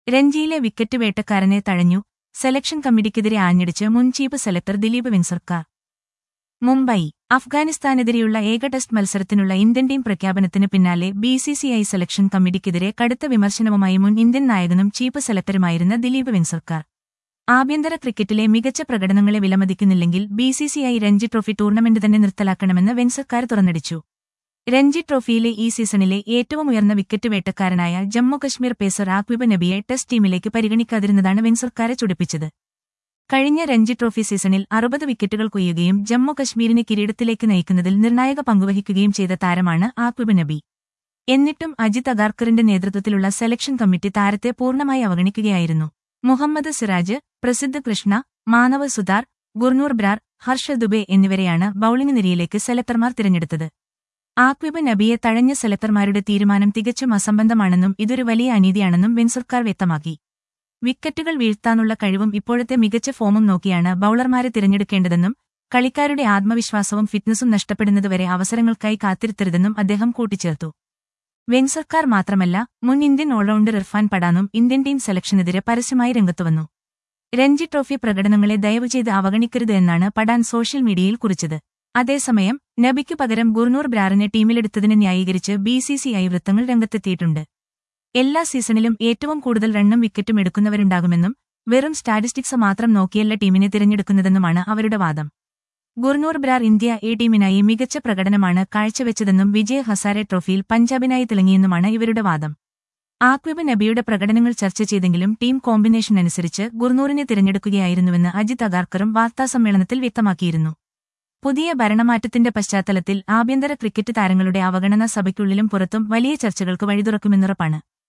രഞ്ജിയിലെ wicket വേട്ടക്കാരനെ തഴഞ്ഞു selection കമ്മിറ്റിക്കെതിരെ ആഞ്ഞടിച്ച് മുൻ ചീഫ് സെലക്ടർ ദിലീപ് വെൻസർക്കാർ മുംബൈ അഫ്ഗാനിസ്ഥാനെതിരെയുള്ള ഏക ടെസ്റ്റ് മത്സരത്തിനുള്ള ഇന്ത്യൻ ടീം പ്രഖ്യാപനത്തിന് പിന്നാലെ ബിസിസിഐ സെലക്ഷൻ കമ്മിറ്റിക്കെതിരെ കടുത്ത വിമർശനവുമായി മുൻ ഇന്ത്യൻ നായകനും ചീഫ് സെലക്ടറുമായിരുന്ന ദിലീപ് വെൻസർക്കാർ ആഭ്യന്തര ക്രിക്കറ്റിലെ മികച്ച പ്രകടനങ്ങളെ വിലമതിക്കുന്നില്ലെങ്കിൽ ബിസിസിഐ രഞ്ജി ട്രോഫി ടൂർണമെന്റ് തന്നെ നിർത്തലാക്കണമെന്ന് വെൻസർക്കാർ തുറന്നടിച്ചു രഞ്ജി ട്രോഫിയിലെ ഈ സീസണിലെ ഏറ്റവും ഉയർന്ന വിക്കറ്റ് വേട്ടക്കാരനായ ജമ്മുകശ്മീർ പേസർ ആക്വിബ് നബിയെ ടെസ്റ്റ് ടീമിലേക്ക് പരിഗണിക്കാതിരുന്നതാണ് വെൻസർക്കാരെ ചുടിപ്പിച്ചത് കഴിഞ്ഞ രഞ്ജി ട്രോഫി സീസണിൽ അറുപത് വിക്കറ്റുകൾ കൊയ്യുകയും ജമ്മു കശ്മീരിനെ കിരീടത്തിലേക്ക് നയിക്കുന്നതിൽ നിർണായക പങ്കുവഹിക്കുകയും ചെയ്ത താരമാണ് ആക്വിബ് നബി എന്നിട്ടും അജിത് അഗാർക്കറിന്റെ നേതൃത്വത്തിലുള്ള സെലക്ഷൻ കമ്മിറ്റി താരത്തെ പൂർണ്ണമായി അവഗണിക്കുകയായിരുന്നു മുഹമ്മദ് സിറാജ് പ്രസിദ്ധ് കൃഷ്ണ മാനവ് സുതാർ ഗുർനൂർ ബ്രാർ ഹർഷ ദുബെ എന്നിവരെയാണ് ബൌളിംഗ് നിരയിലേക്ക് സെലക്ടർമാർ തിരഞ്ഞെടുത്തത് ആക്വിബ് നബിയെ തഴഞ്ഞ സെലക്ടർമാരുടെ തീരുമാനം തികച്ചും അസംബന്ധമാണെന്നും ഇതൊരു വലിയ അനീതിയാണെന്നും വെൻസർക്കാർ വ്യക്തമാക്കി വിക്കറ്റുകൾ വീഴ്ത്താനുള്ള കഴിവും ഇപ്പോഴത്തെ മികച്ച ഫോമും നോക്കിയാണ് ബൌളർമാരെ തിരഞ്ഞെടുക്കേണ്ടതെന്നും കളിക്കാരുടെ ആത്മവിശ്വാസവും ഫിറ്റ്നസും നഷ്ടപ്പെടുന്നതുവരെ അവസരങ്ങൾക്കായി കാത്തിരുത്തരുതെന്നും അദ്ദേഹം കൂട്ടിച്ചേർത്തു വെൻസർക്കാർ മാത്രമല്ല മുൻ ഇന്ത്യൻ ഓൾറൗണ്ടർ ഇർഫാൻ പടാനും ഇന്ത്യൻ ടീം സെലക്ഷനെതിരെ പരസ്യമായി രംഗത്തുവന്നു രഞ്ജി ട്രോഫി പ്രകടനങ്ങളെ ദയവ് ചെയ്ത് അവഗണിക്കരുത് എന്നാണ് പടാൻ സോഷ്യൽ മീഡിയയിൽ കുറിച്ചത് അതേസമയം നബിക്കു പകരം ഗുർനൂർ ബ്രാറിനെ ടീമിലെടുത്തതിനെ ന്യായീകരിച്ച് ബിസിസിഐ വൃത്തങ്ങൾ രംഗത്തെത്തിയിട്ടുണ്ട് എല്ലാ സീസണിലും ഏറ്റവും കൂടുതൽ റണ്ണും വിക്കറ്റും എടുക്കുന്നവരുണ്ടാകുമെന്നും വെറും സ്റ്റാറ്റിസ്റ്റിക്സ് മാത്രം നോക്കിയല്ല ടീമിനെ തിരഞ്ഞെടുക്കുന്നതെന്നുമാണ് അവരുടെ വാദം ഗുർനൂർ ബ്രാർ ഇന്ത്യ എ ടീമിനായി മികച്ച പ്രകടനമാണ് കാഴ്ചവെച്ചതെന്നും വിജയ് ഹസാരെ ട്രോഫിയിൽ പഞ്ചാബിനായി തിളങ്ങിയെന്നുമാണ് ഇവരുടെ വാദം ആക്വിബ് നബിയുടെ പ്രകടനങ്ങൾ ചർച്ച ചെയ്തെങ്കിലും ടീം കോമ്പിനേഷൻ അനുസരിച്ച് ഗുർനൂറിനെ തിരഞ്ഞെടുക്കുകയായിരുന്നുവെന്ന് അജിത് അഗാർക്കറും വാർത്താസമ്മേളനത്തിൽ വ്യക്തമാക്കിയിരുന്നു പുതിയ ഭരണമാറ്റത്തിന്റെ പശ്ചാത്തലത്തിൽ ആഭ്യന്തര ക്രിക്കറ്റ് താരങ്ങളുടെ അവഗണന സഭയ്ക്കുള്ളിലും പുറത്തും വലിയ ചർച്ചകൾക്ക് വഴിതുറക്കുമെന്നുറപ്പാണ്